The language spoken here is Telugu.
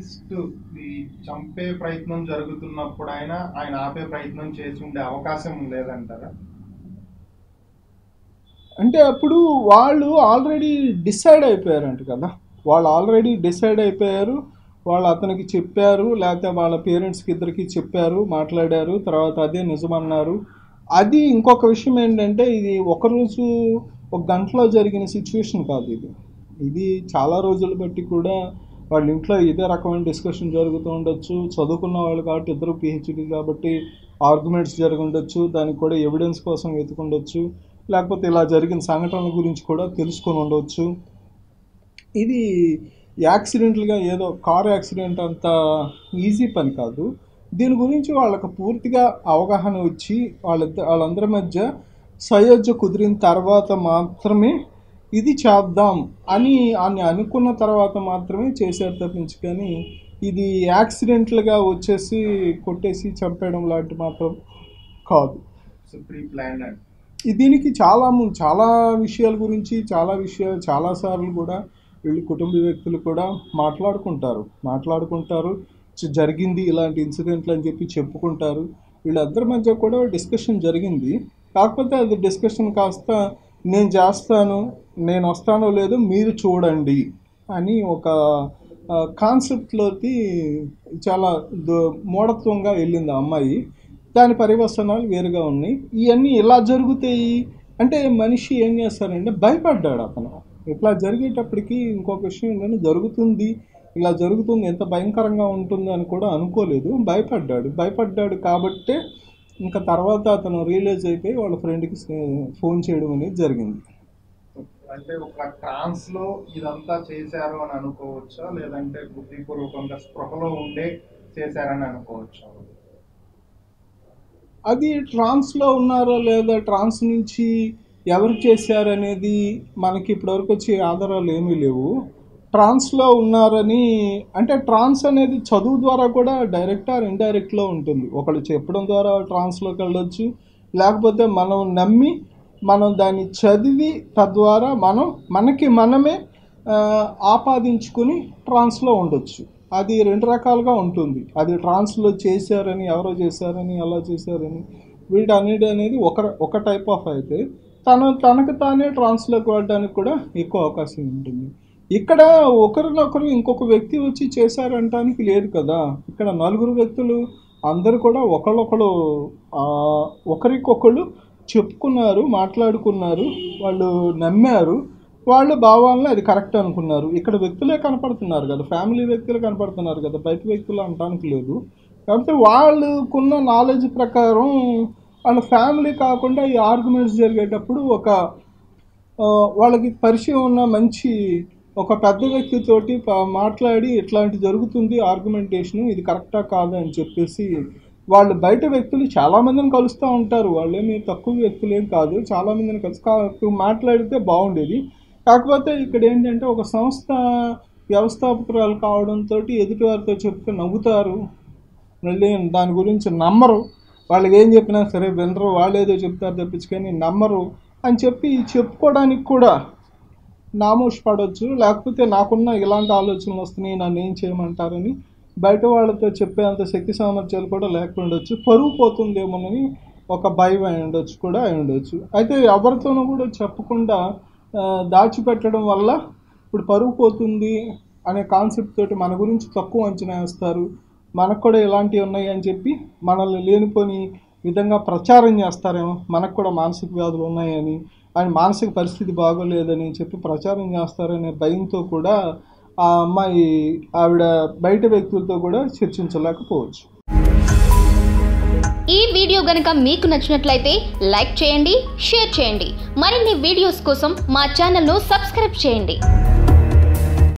అట్లీస్ట్ ఈ చంపే ప్రయత్నం జరుగుతున్నప్పుడు ఆయన ఆయన ఆపే ప్రయత్నం చేసి ఉండే అవకాశం లేదంటారా అంటే అప్పుడు వాళ్ళు ఆల్రెడీ డిసైడ్ అయిపోయారంట కదా వాళ్ళు ఆల్రెడీ డిసైడ్ అయిపోయారు వాళ్ళు అతనికి చెప్పారు లేకపోతే వాళ్ళ పేరెంట్స్కి ఇద్దరికి చెప్పారు మాట్లాడారు తర్వాత అదే నిజమన్నారు అది ఇంకొక విషయం ఏంటంటే ఇది ఒక రోజు ఒక గంటలో జరిగిన సిచ్యువేషన్ కాదు ఇది ఇది చాలా రోజులు బట్టి కూడా వాళ్ళ ఇంట్లో ఇదే రకమైన డిస్కషన్ జరుగుతూ ఉండొచ్చు చదువుకున్న వాళ్ళు కాబట్టి ఇద్దరు పిహెచ్డి కాబట్టి ఆర్గ్యుమెంట్స్ జరిగి ఉండొచ్చు దానికి కూడా ఎవిడెన్స్ కోసం వెతుకుండొచ్చు లేకపోతే ఇలా జరిగిన సంఘటనల గురించి కూడా తెలుసుకొని ఉండవచ్చు ఇది యాక్సిడెంట్లుగా ఏదో కార్ యాక్సిడెంట్ అంత ఈజీ పని కాదు దీని గురించి వాళ్ళకి పూర్తిగా అవగాహన వచ్చి వాళ్ళిద్దరు వాళ్ళందరి మధ్య సయోధ్య కుదిరిన తర్వాత మాత్రమే ఇది చేద్దాం అని అని అనుకున్న తర్వాత మాత్రమే చేశారు తప్పించి కానీ ఇది యాక్సిడెంట్లుగా వచ్చేసి కొట్టేసి చంపేయడం లాంటి మాత్రం కాదు సో ప్రీ ప్లాన్ ఈ దీనికి చాలా ము- చాలా విషయాల గురించి చాలా విషయాలు చాలాసార్లు కూడా వీళ్ళు కుటుంబ వ్యక్తులు కూడా మాట్లాడుకుంటారు మాట్లాడుకుంటారు జ- జరిగింది ఇలాంటి ఇన్సిడెంట్లు అని చెప్పి చెప్పుకుంటారు వీళ్ళందరి మధ్య కూడా డిస్కషన్ జరిగింది కాకపోతే అది డిస్కషన్ కాస్త నేను చేస్తాను నేను వస్తానో లేదో మీరు చూడండి అని ఒక కాన్సెప్ట్లోకి చాలా దో- మూఢత్వంగా వెళ్ళింది ఆ అమ్మాయి దాని పరివసనాలు వేరుగా ఉన్నాయి ఇవన్నీ ఇలా జరుగుతాయి అంటే మనిషి ఏం చేస్తారంటే భయపడ్డాడు అతను ఇట్లా జరిగేటప్పటికి ఇంకొక విషయం ఏంటంటే జరుగుతుంది ఇలా జరుగుతుంది ఎంత భయంకరంగా ఉంటుంది అని కూడా అనుకోలేదు భయపడ్డాడు భయపడ్డాడు కాబట్టే ఇంకా తర్వాత అతను రియలైజ్ అయిపోయి వాళ్ళ ఫ్రెండ్కి ఫోన్ చేయడం అనేది జరిగింది అంటే ఒక ట్రాన్స్ లో ఇదంతా చేశారు అని అనుకోవచ్చా లేదంటే బుద్ధిపూర్వకంగా స్పృహలో ఉండే చేశారని అనుకోవచ్చా అది ట్రాన్స్లో ఉన్నారో లేదా ట్రాన్స్ నుంచి ఎవరు చేశారనేది మనకి ఇప్పటివరకు వచ్చే ఆధారాలు ఏమీ లేవు ట్రాన్స్లో ఉన్నారని అంటే ట్రాన్స్ అనేది చదువు ద్వారా కూడా డైరెక్ట్ ఆర్ ఇండైరెక్ట్లో ఉంటుంది ఒకళ్ళు చెప్పడం ద్వారా ట్రాన్స్లోకి వెళ్ళొచ్చు లేకపోతే మనం నమ్మి మనం దాన్ని చదివి తద్వారా మనం మనకి మనమే ఆ, ఆపాదించుకుని ట్రాన్స్లో ఉండొచ్చు అది రెండు రకాలుగా ఉంటుంది అది ట్రాన్స్లో చేశారని ఎవరో చేశారని అలా చేశారని వీటన్నిటి అనేది ఒక ఒక టైప్ ఆఫ్ అయితే తను తనకు తానే ట్రాన్స్లోకి వెళ్ళడానికి కూడా ఎక్కువ అవకాశం ఉంటుంది ఇక్కడ ఒకరినొకరు ఇంకొక వ్యక్తి వచ్చి చేశారంటానికి లేదు కదా ఇక్కడ నలుగురు వ్యక్తులు అందరూ కూడా ఒకళ్ళొకళ్ళు ఆ, ఒకరికొకళ్ళు చెప్పుకున్నారు మాట్లాడుకున్నారు వాళ్ళు నమ్మారు వాళ్ళు భావాలను అది కరెక్ట్ అనుకున్నారు ఇక్కడ వ్యక్తులే కనపడుతున్నారు కదా ఫ్యామిలీ వ్యక్తులు కనపడుతున్నారు కదా బయట వ్యక్తులు అనడానికి లేదు కాబట్టి వాళ్ళకున్న నాలెడ్జ్ ప్రకారం వాళ్ళ ఫ్యామిలీ కాకుండా ఈ ఆర్గ్యుమెంట్స్ జరిగేటప్పుడు ఒక ఆ, వాళ్ళకి పరిచయం ఉన్న మంచి ఒక పెద్ద వ్యక్తితోటి ప- మాట్లాడి ఇట్లాంటి జరుగుతుంది ఆర్గ్యుమెంటేషన్ ఇది కరెక్టా కాదా అని చెప్పేసి వాళ్ళు బయట వ్యక్తులు చాలామందిని కలుస్తూ ఉంటారు వాళ్ళేమి తక్కువ వ్యక్తులు ఏం కాదు చాలామందిని కలిసి కా- మాట్లాడితే బాగుండేది కాకపోతే ఇక్కడ ఏంటంటే ఒక సంస్థ వ్యవస్థాపకురాలు కావడంతో ఎదుటి వారితో చెప్తే నవ్వుతారు మళ్ళీ దాని గురించి నమ్మరు వాళ్ళకి ఏం చెప్పినా సరే వినరు వాళ్ళు ఏదో చెప్తారు తప్పించుకొని నమ్మరు అని చెప్పి చెప్పుకోవడానికి కూడా నామోష్ పడవచ్చు లేకపోతే నాకున్న ఇలాంటి ఆలోచనలు వస్తున్నాయి నన్ను ఏం చేయమంటారని బయట వాళ్ళతో చెప్పేంత శక్తి సామర్థ్యాలు కూడా లేకుండొచ్చు పరువు పోతుందేమోనని ఒక భయం అయి ఉండొచ్చు కూడా అయి ఉండొచ్చు అయితే ఎవరితోనూ కూడా చెప్పకుండా ఆ, దాచిపెట్టడం వల్ల ఇప్పుడు పరువు పోతుంది అనే కాన్సెప్ట్ తోటి మన గురించి తక్కువ అంచనా వేస్తారు మనకు కూడా ఇలాంటివి ఉన్నాయి అని చెప్పి మనల్ని లేనిపోని విధంగా ప్రచారం చేస్తారేమో మనకు కూడా మానసిక వ్యాధులు ఉన్నాయని ఆయన మానసిక పరిస్థితి బాగోలేదని చెప్పి ప్రచారం చేస్తారనే భయంతో కూడా ఆ అమ్మాయి ఆవిడ బయట వ్యక్తులతో కూడా చర్చించలేకపోవచ్చు ఈ వీడియో గనుక మీకు నచ్చినట్లయితే లైక్ చేయండి షేర్ చేయండి మరిన్ని వీడియోస్ కోసం మా ఛానల్ను సబ్స్క్రైబ్ చేయండి